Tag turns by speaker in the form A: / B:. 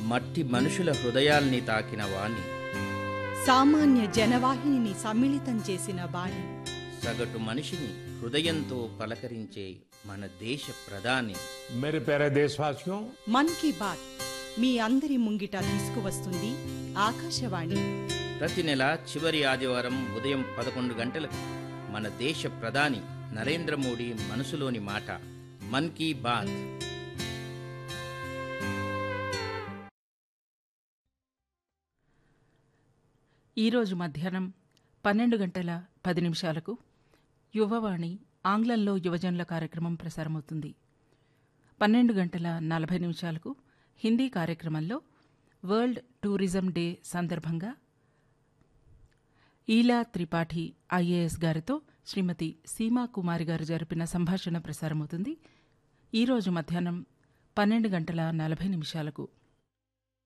A: మట్టి మనుషుల హృదయాల్ని తాకిన వాణి
B: సామాన్య జనవాహినిని సమ్మిళితం చేసిన బాణి
A: సగటు మనిషిని హృదయంతో పలకరించే మన దేశ ప్రధాని
C: मेरे प्यारे देशवासियों
B: మన్ కీ బాత్ మీ అందరి ముంగిట తీసుకువస్తుంది ఆకాశవాణి
A: ప్రతి నెల చివరి ఆదివారం ఉదయం పదకొండు గంటలకు మన దేశ ప్రధాని నరేంద్ర మోడీ మనసులోని మాట మన్ కీ బాత్
D: ఈరోజు మధ్యాహ్నం పన్నెండు గంటల పది నిమిషాలకు యువవాణి ఆంగ్లంలో యువజనుల కార్యక్రమం ప్రసారమవుతుంది పన్నెండు గంటల నలభై నిమిషాలకు హిందీ కార్యక్రమంలో వరల్డ్ టూరిజం డే సందర్భంగా ఈలా త్రిపాఠి ఐఏఎస్ గారితో శ్రీమతి సీమా కుమారి గారు జరిపిన సంభాషణ ప్రసారమవుతుంది ఈరోజు మధ్యాహ్నం పన్నెండు గంటల నలభై నిమిషాలకు